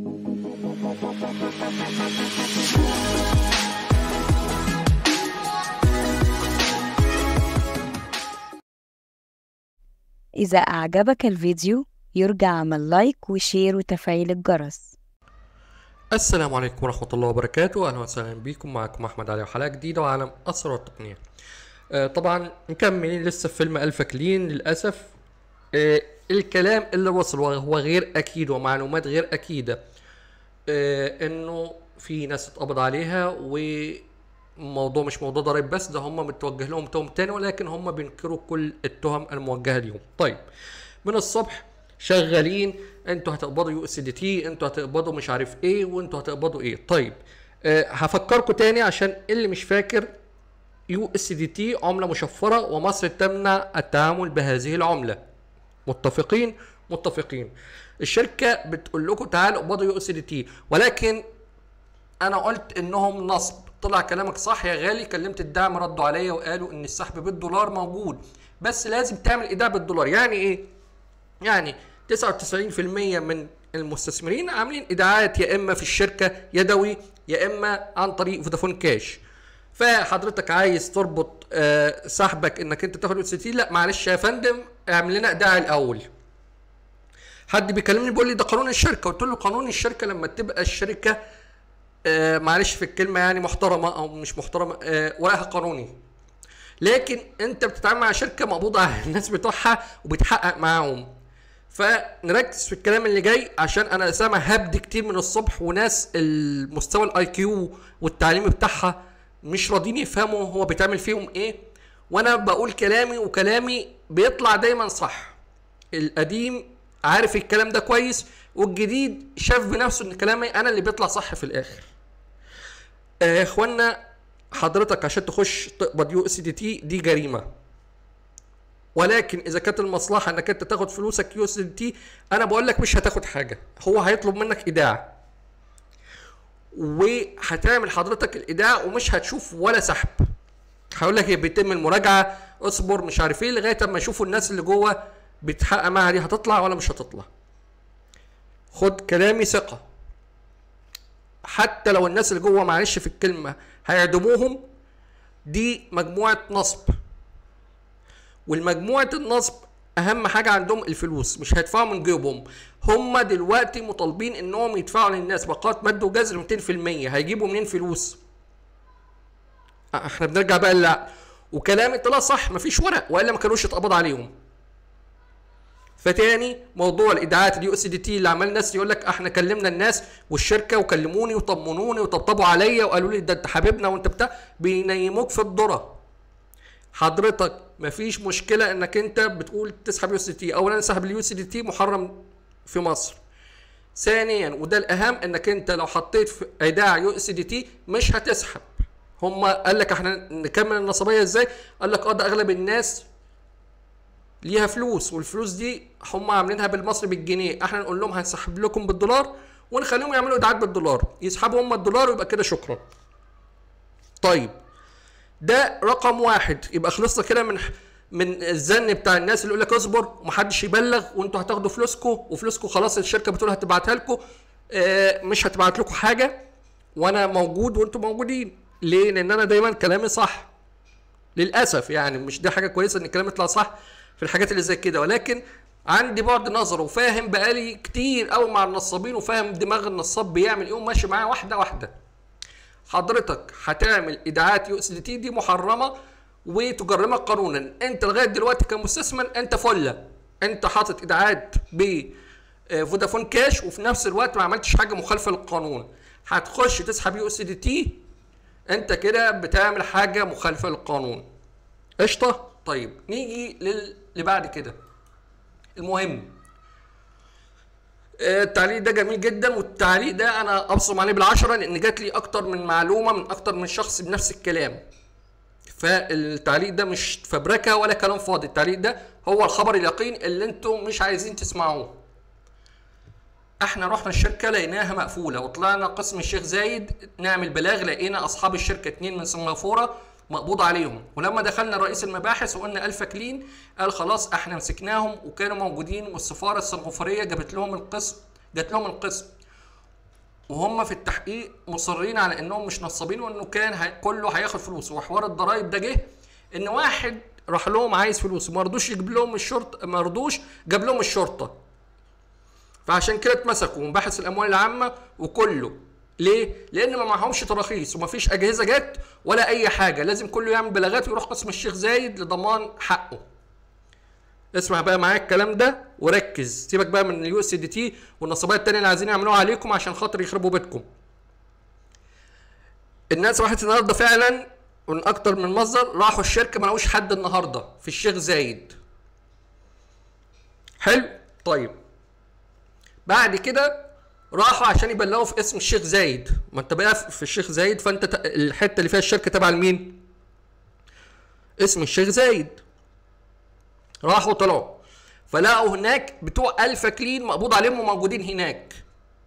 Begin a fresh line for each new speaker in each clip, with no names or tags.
إذا أعجبك الفيديو يرجى عمل لايك وشير وتفعيل الجرس
السلام عليكم ورحمة الله وبركاته أهلا وسهلا بكم معكم أحمد علي وحلقة جديدة وعالم أسرار التقنية آه طبعا مكملين لسه في فيلم ألفا كلين للأسف آه الكلام اللي وصل وهو غير أكيد ومعلومات غير أكيدة آه إنه في ناس اتقبض عليها وموضوع مش موضوع ضرائب بس ده هم متوجه لهم تهم تاني ولكن هم بينكروا كل التهم الموجهة ليهم طيب من الصبح شغالين انتوا هتقبضوا يو اس دي تي انتوا هتقبضوا مش عارف ايه وانتوا هتقبضوا ايه طيب أه هفكركم تاني عشان اللي مش فاكر يو اس دي تي عمله مشفره ومصر تمنع التعامل بهذه العمله متفقين متفقين الشركه بتقول لكم تعالوا اقبضوا يو اس دي تي ولكن انا قلت انهم نصب طلع كلامك صح يا غالي كلمت الدعم ردوا عليا وقالوا ان السحب بالدولار موجود بس لازم تعمل ايداع بالدولار يعني ايه يعني 99% من المستثمرين عاملين ايداعات يا اما في الشركه يدوي يا اما عن طريق فودافون كاش فحضرتك عايز تربط آه سحبك انك انت تاخد اس تي لا معلش يا فندم اعمل لنا ايداع الاول حد بيكلمني بيقول لي ده قانون الشركه قلت له قانون الشركه لما تبقى الشركه آه معلش في الكلمه يعني محترمه او مش محترمه آه ورقها قانوني لكن انت بتتعامل مع شركه مقبوضه على الناس بتوعها وبتحقق معاهم فنركز في الكلام اللي جاي عشان انا سامع هبد كتير من الصبح وناس المستوى الاي كيو والتعليم بتاعها مش راضيين يفهموا هو بيتعمل فيهم ايه وانا بقول كلامي وكلامي بيطلع دايما صح القديم عارف الكلام ده كويس والجديد شاف بنفسه ان كلامي انا اللي بيطلع صح في الاخر آه اخوانا حضرتك عشان تخش تقبض يو اس دي تي دي جريمه ولكن اذا كانت المصلحه انك انت تاخد فلوسك يو اس دي تي انا بقول لك مش هتاخد حاجه هو هيطلب منك ايداع وهتعمل حضرتك الايداع ومش هتشوف ولا سحب هقول لك بيتم المراجعه اصبر مش عارف ايه لغايه اما يشوفوا الناس اللي جوه بتحقق معاها دي هتطلع ولا مش هتطلع خد كلامي ثقه حتى لو الناس اللي جوه معلش في الكلمه هيعدموهم دي مجموعه نصب والمجموعه النصب اهم حاجه عندهم الفلوس مش هيدفعوا من جيبهم هم دلوقتي مطالبين انهم يدفعوا للناس باقات مد وجزر 200% هيجيبوا منين فلوس احنا بنرجع بقى لا وكلامي طلع صح مفيش ورق والا ما كانوش اتقبض عليهم فتاني موضوع الايداعات اليو اس دي تي اللي عمال الناس يقول لك احنا كلمنا الناس والشركه وكلموني وطمنوني وطبطبوا عليا وقالوا لي ده انت حبيبنا وانت بتاع بينيموك في الذره حضرتك مفيش مشكله انك انت بتقول تسحب يو اس دي تي اولا سحب اليو اس دي تي محرم في مصر ثانيا وده الاهم انك انت لو حطيت في ايداع يو اس دي تي مش هتسحب هم قال لك احنا نكمل النصبيه ازاي قال لك اه ده اغلب الناس ليها فلوس والفلوس دي هم عاملينها بالمصري بالجنيه احنا نقول لهم هنسحب لكم بالدولار ونخليهم يعملوا ايداعات بالدولار يسحبوا هم الدولار ويبقى كده شكرا طيب ده رقم واحد يبقى خلصنا كده من من الزن بتاع الناس اللي يقول لك اصبر ومحدش يبلغ وانتوا هتاخدوا فلوسكم وفلوسكم خلاص الشركه بتقول هتبعتها لكم اه مش هتبعت لكم حاجه وانا موجود وانتوا موجودين ليه؟ لان انا دايما كلامي صح للاسف يعني مش دي حاجه كويسه ان كلامي يطلع صح في الحاجات اللي زي كده ولكن عندي بعد نظر وفاهم بقالي كتير قوي مع النصابين وفاهم دماغ النصاب بيعمل ايه وماشي معاه واحده واحده حضرتك هتعمل ايداعات يو اس دي تي دي محرمه وتجرمك قانونا انت لغايه دلوقتي كمستثمر انت فله انت حاطط ايداعات ب فودافون كاش وفي نفس الوقت ما عملتش حاجه مخالفه للقانون هتخش تسحب يو اس دي تي انت كده بتعمل حاجه مخالفه للقانون قشطه طيب نيجي للي بعد كده المهم التعليق ده جميل جدا والتعليق ده انا ابصم عليه بالعشره لان جات لي اكتر من معلومه من اكتر من شخص بنفس الكلام فالتعليق ده مش فبركه ولا كلام فاضي التعليق ده هو الخبر اليقين اللي انتم مش عايزين تسمعوه احنا رحنا الشركه لقيناها مقفوله وطلعنا قسم الشيخ زايد نعمل بلاغ لقينا اصحاب الشركه اتنين من سنغافوره مقبوض عليهم ولما دخلنا رئيس المباحث وقلنا الفا كلين قال خلاص احنا مسكناهم وكانوا موجودين والسفاره السنغافوريه جابت لهم القسم جات لهم القسم وهم في التحقيق مصرين على انهم مش نصابين وانه كان هي... كله هياخد فلوس وحوار الضرايب ده جه ان واحد راح لهم عايز فلوس ما رضوش يجيب لهم الشرطه ما رضوش جاب لهم الشرطه فعشان كده اتمسكوا ومباحث الاموال العامه وكله ليه؟ لان ما معهمش تراخيص وما فيش اجهزه جت ولا اي حاجه لازم كله يعمل بلاغات ويروح قسم الشيخ زايد لضمان حقه اسمع بقى معايا الكلام ده وركز سيبك بقى من اليو اس دي تي والنصابات التانية اللي عايزين يعملوها عليكم عشان خاطر يخربوا بيتكم الناس راحت النهارده فعلا من اكتر من مصدر راحوا الشركه ما لقوش حد النهارده في الشيخ زايد حلو طيب بعد كده راحوا عشان يبلغوا في اسم الشيخ زايد ما انت بقى في الشيخ زايد فانت ت- الحته اللي فيها الشركه تبع لمين اسم الشيخ زايد راحوا طلعوا فلقوا هناك بتوع الفا كلين مقبوض عليهم وموجودين هناك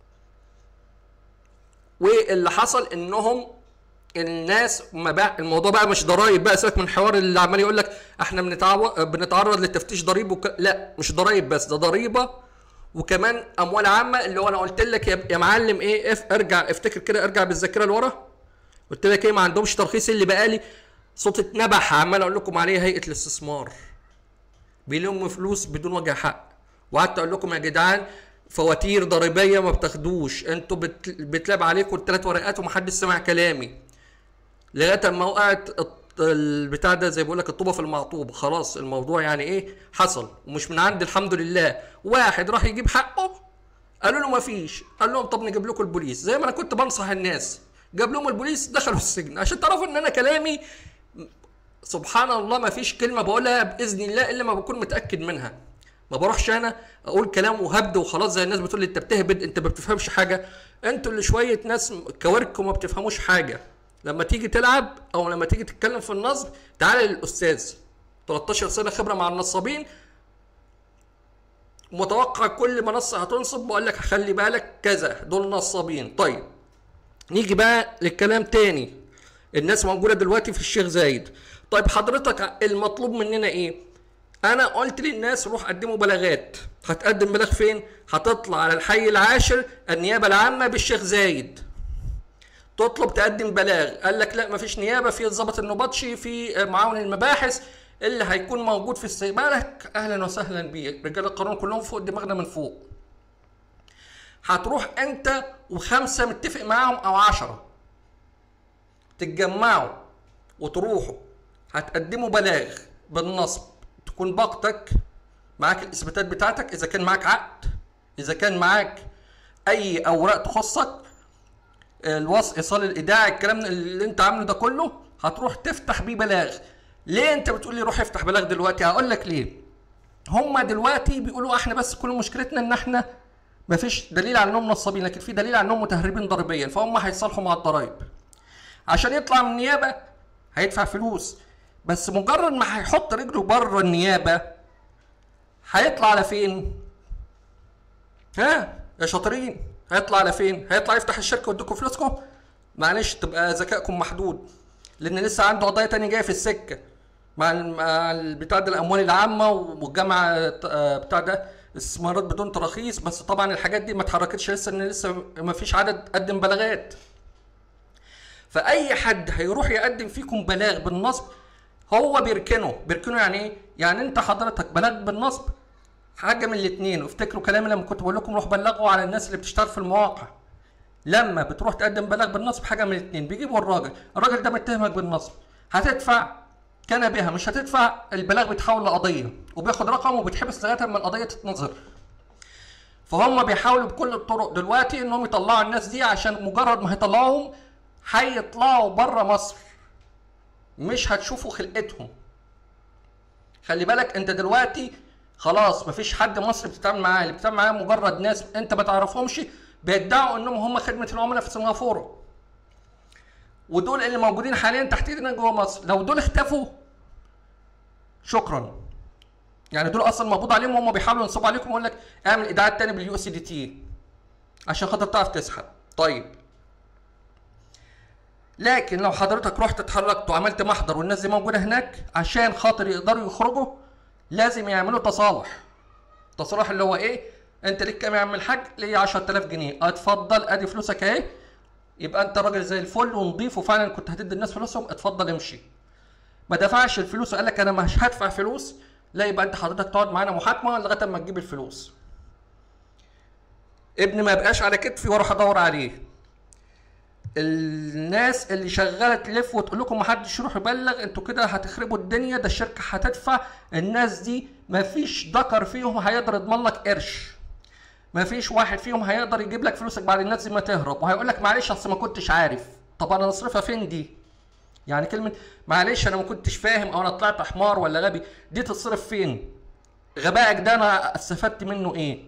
واللي حصل انهم الناس ما بقى الموضوع بقى مش ضرايب بقى سيبك من الحوار اللي عمال يقول لك احنا بنتعو... بنتعرض للتفتيش ضريب وك... لا مش ضرايب بس ده ضريبه وكمان اموال عامه اللي هو انا قلت لك يا, يا معلم ايه اف ارجع افتكر كده ارجع بالذاكره لورا قلت لك ايه ما عندهمش ترخيص اللي بقالي صوت اتنبح عمال اقول لكم عليه هيئه الاستثمار بيلموا فلوس بدون وجه حق وقعدت اقول لكم يا جدعان فواتير ضريبيه ما بتاخدوش انتوا بت... بتلعب عليكم الثلاث ورقات ومحدش سمع كلامي لغايه اما وقعت الط- البتاع ده زي بقول لك الطوبه في المعطوب خلاص الموضوع يعني ايه حصل ومش من عند الحمد لله واحد راح يجيب حقه قالوا له ما فيش قال لهم طب نجيب لكم البوليس زي ما انا كنت بنصح الناس جاب لهم البوليس دخلوا السجن عشان تعرفوا ان انا كلامي سبحان الله ما فيش كلمه بقولها باذن الله الا ما بكون متاكد منها ما بروحش انا اقول كلام وهبد وخلاص زي الناس بتقول لي انت بتهبد انت ما بتفهمش حاجه انتوا اللي شويه ناس كوارك وما بتفهموش حاجه لما تيجي تلعب او لما تيجي تتكلم في النصب تعالى للاستاذ 13 سنه خبره مع النصابين متوقع كل منصه هتنصب بقول لك خلي بالك كذا دول نصابين طيب نيجي بقى للكلام تاني الناس موجوده دلوقتي في الشيخ زايد طيب حضرتك المطلوب مننا ايه انا قلت للناس روح قدموا بلاغات هتقدم بلاغ فين هتطلع على الحي العاشر النيابه العامه بالشيخ زايد تطلب تقدم بلاغ قال لك لا مفيش نيابه في الضابط النبطشي في معاون المباحث اللي هيكون موجود في استقبالك اهلا وسهلا بيك رجال القانون كلهم فوق دماغنا من فوق هتروح انت وخمسه متفق معاهم او عشرة تتجمعوا وتروحوا هتقدموا بلاغ بالنصب تكون باقتك معاك الاثباتات بتاعتك اذا كان معاك عقد اذا كان معاك اي اوراق تخصك الوصل ايصال الايداع الكلام اللي انت عامله ده كله هتروح تفتح بيه بلاغ ليه انت بتقول لي روح افتح بلاغ دلوقتي هقول لك ليه هما دلوقتي بيقولوا احنا بس كل مشكلتنا ان احنا مفيش دليل على انهم نصابين لكن في دليل على انهم متهربين ضريبيا فهم هيتصالحوا مع الضرايب عشان يطلع من النيابه هيدفع فلوس بس مجرد ما هيحط رجله بره النيابه هيطلع على فين ها يا شاطرين هيطلع على فين هيطلع يفتح الشركه ويديكم فلوسكم معلش تبقى ذكائكم محدود لان لسه عنده قضايا تانية جايه في السكه مع ال- مع البتاع ده الاموال العامه والجامعه آه، بتاع ده استثمارات بدون تراخيص بس طبعا الحاجات دي ما اتحركتش لسه ان لسه ما فيش عدد قدم بلاغات فاي حد هيروح يقدم فيكم بلاغ بالنصب هو بيركنه بيركنه يعني ايه يعني انت حضرتك بلاغ بالنصب حاجه من الاثنين وافتكروا كلامي لما كنت بقول لكم روح بلغوا على الناس اللي بتشتغل في المواقع لما بتروح تقدم بلاغ بالنصب حاجه من الاثنين بيجيبوا الراجل الراجل ده متهمك بالنصب هتدفع كان بها مش هتدفع البلاغ بيتحول لقضيه وبياخد رقم وبيتحبس لغايه اما القضيه تتنظر فهم بيحاولوا بكل الطرق دلوقتي انهم يطلعوا الناس دي عشان مجرد ما هيطلعوهم هيطلعوا بره مصر مش هتشوفوا خلقتهم خلي بالك انت دلوقتي خلاص مفيش حد مصري بتتعامل معاه اللي بتتعامل معاه مجرد ناس انت ما تعرفهمش بيدعوا انهم هم خدمه العملاء في سنغافوره ودول اللي موجودين حاليا تحت ايدنا جوه مصر لو دول اختفوا شكرا يعني دول اصلا مقبوض عليهم وهم بيحاولوا ينصبوا عليكم ويقول لك اعمل ايداعات تاني باليو اس دي تي عشان خاطر تعرف تسحب طيب لكن لو حضرتك رحت اتحركت وعملت محضر والناس دي موجوده هناك عشان خاطر يقدروا يخرجوا لازم يعملوا تصالح التصالح اللي هو ايه انت ليك كام يا عم الحاج ليا 10000 جنيه اتفضل ادي فلوسك اهي يبقى انت راجل زي الفل ونضيف وفعلا كنت هتدي الناس فلوسهم اتفضل امشي ما دفعش الفلوس وقال لك انا مش هدفع فلوس لا يبقى انت حضرتك تقعد معانا محاكمه لغايه اما تجيب الفلوس ابني ما يبقاش على كتفي واروح ادور عليه الناس اللي شغاله تلف وتقول لكم محدش يروح يبلغ انتوا كده هتخربوا الدنيا ده الشركه هتدفع الناس دي مفيش ذكر فيهم هيقدر يضمن لك قرش مفيش واحد فيهم هيقدر يجيب لك فلوسك بعد الناس دي ما تهرب وهيقول لك معلش اصل ما كنتش عارف طب انا اصرفها فين دي يعني كلمه معلش انا ما كنتش فاهم او انا طلعت حمار ولا غبي دي تتصرف فين غبائك ده انا استفدت منه ايه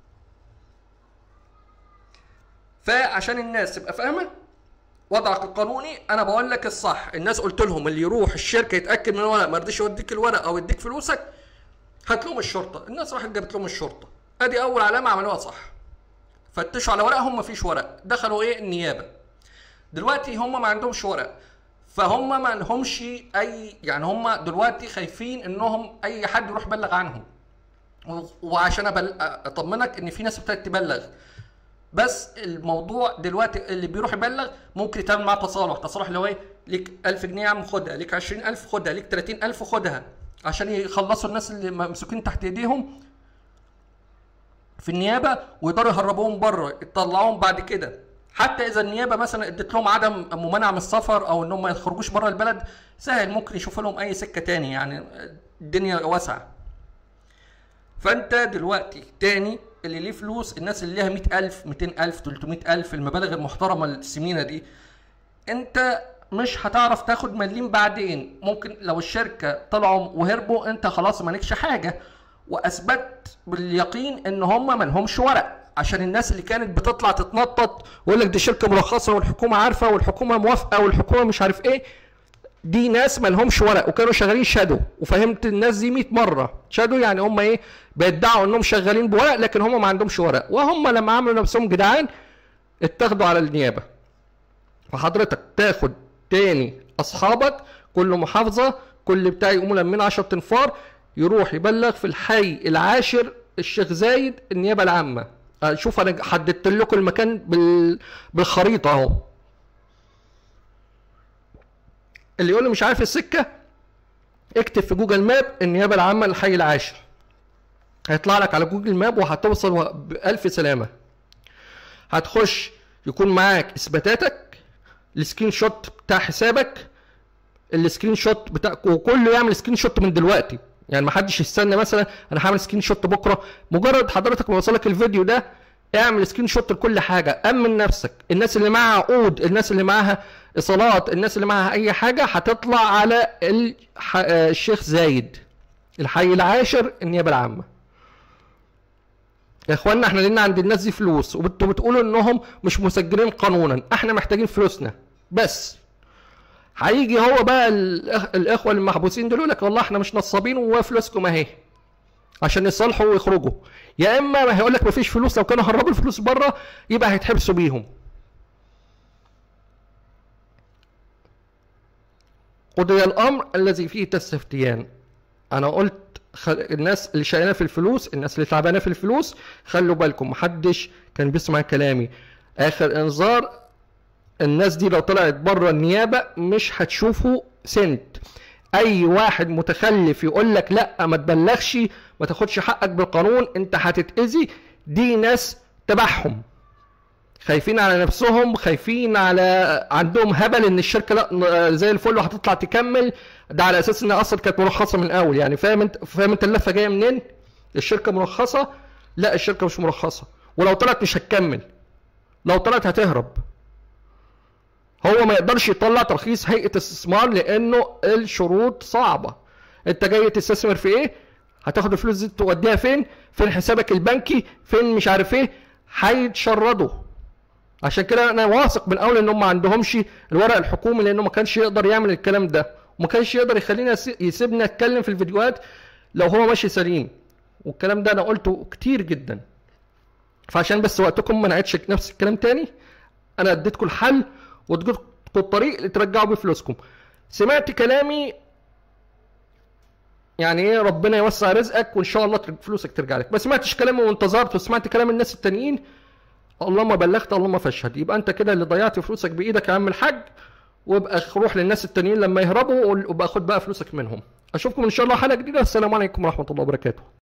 فعشان الناس تبقى فاهمه وضعك القانوني انا بقول لك الصح الناس قلت لهم اللي يروح الشركه يتاكد من الورق ما رضيش يوديك الورق او يديك فلوسك هات لهم الشرطه الناس راحت جابت لهم الشرطه ادي اول علامه عملوها صح فتشوا على ورقهم مفيش ورق دخلوا ايه النيابه دلوقتي هم ما عندهمش ورق فهم ما لهمش اي يعني هم دلوقتي خايفين انهم اي حد يروح يبلغ عنهم و- وعشان أبل... اطمنك ان في ناس ابتدت تبلغ بس الموضوع دلوقتي اللي بيروح يبلغ ممكن يتعمل معاه تصالح تصالح اللي هو ايه ليك 1000 جنيه يا عم خدها ليك 20000 خدها ليك 30000 خدها عشان يخلصوا الناس اللي ممسوكين تحت ايديهم في النيابه ويقدروا يهربوهم بره يطلعوهم بعد كده حتى اذا النيابه مثلا ادت لهم عدم ممانعه من السفر او انهم ما يخرجوش بره البلد سهل ممكن يشوفوا لهم اي سكه تاني يعني الدنيا واسعه فانت دلوقتي تاني اللي ليه فلوس الناس اللي ليها 100000 200000 300000 المبالغ المحترمه السمينه دي انت مش هتعرف تاخد مليم بعدين ممكن لو الشركه طلعوا وهربوا انت خلاص مالكش حاجه واثبت باليقين ان هم مالهمش ورق عشان الناس اللي كانت بتطلع تتنطط ويقول لك دي شركه مرخصه والحكومه عارفه والحكومه موافقه والحكومه مش عارف ايه دي ناس ما لهمش ورق وكانوا شغالين شادو وفهمت الناس دي 100 مره شادو يعني هم ايه بيدعوا انهم شغالين بورق لكن هم ما عندهمش ورق وهم لما عملوا نفسهم جدعان اتاخدوا على النيابه فحضرتك تاخد تاني اصحابك كل محافظه كل بتاع يقوموا لمين 10 تنفار يروح يبلغ في الحي العاشر الشيخ زايد النيابه العامه آه، شوف انا حددت لكم المكان بال... بالخريطه اهو اللي يقول لي مش عارف السكه اكتب في جوجل ماب النيابه العامه للحي العاشر هيطلع لك على جوجل ماب وهتوصل بألف سلامه هتخش يكون معاك اثباتاتك السكرين شوت بتاع حسابك السكرين شوت بتاع وكله يعمل سكرين شوت من دلوقتي يعني ما حدش يستنى مثلا انا هعمل سكرين شوت بكره مجرد حضرتك ما يوصلك الفيديو ده اعمل سكرين شوت لكل حاجه امن نفسك الناس اللي معاها عقود الناس اللي معاها ايصالات الناس اللي معاها اي حاجه هتطلع على الح... آه، الشيخ زايد الحي العاشر النيابه العامه يا اخوانا احنا لنا عند الناس دي فلوس وانتوا بتقولوا انهم مش مسجلين قانونا احنا محتاجين فلوسنا بس هيجي هو بقى الأخ... الاخوه المحبوسين دول يقول لك والله احنا مش نصابين وفلوسكم اهي عشان يصالحوا ويخرجوا يا اما ما هيقول لك مفيش فلوس لو كانوا هربوا الفلوس بره يبقى هيتحبسوا بيهم قضي الامر الذي فيه تستفتيان انا قلت خل... الناس اللي شقيانه في الفلوس الناس اللي تعبانه في الفلوس خلوا بالكم محدش كان بيسمع كلامي اخر انذار الناس دي لو طلعت بره النيابه مش هتشوفوا سنت اي واحد متخلف يقول لك لا ما تبلغش ما تاخدش حقك بالقانون انت هتتاذي دي ناس تبعهم خايفين على نفسهم خايفين على عندهم هبل ان الشركه لا زي الفل وهتطلع تكمل ده على اساس انها اصلا كانت مرخصه من الاول يعني فاهم انت فاهم انت اللفه جايه منين الشركه مرخصه لا الشركه مش مرخصه ولو طلعت مش هتكمل لو طلعت هتهرب هو ما يقدرش يطلع ترخيص هيئه استثمار لانه الشروط صعبه انت جاي تستثمر في ايه هتاخد الفلوس دي توديها فين فين حسابك البنكي فين مش عارف ايه هيتشردوا عشان كده انا واثق من اول ان هم ما عندهمش الورق الحكومي لانه ما كانش يقدر يعمل الكلام ده وما كانش يقدر يخلينا يسيبنا اتكلم في الفيديوهات لو هو ماشي سليم والكلام ده انا قلته كتير جدا فعشان بس وقتكم ما نعيدش نفس الكلام تاني انا اديتكم الحل واديتكم الطريق اللي ترجعوا بيه فلوسكم سمعت كلامي يعني ايه ربنا يوسع رزقك وان شاء الله تر- فلوسك ترجع لك ما سمعتش كلامي وانتظرت وسمعت كلام الناس التانيين اللهم بلغت اللهم فاشهد يبقى انت كده اللي ضيعت فلوسك بايدك يا عم الحاج وابقى روح للناس التانيين لما يهربوا وابقى خد بقى فلوسك منهم اشوفكم ان شاء الله حلقه جديده السلام عليكم ورحمه الله وبركاته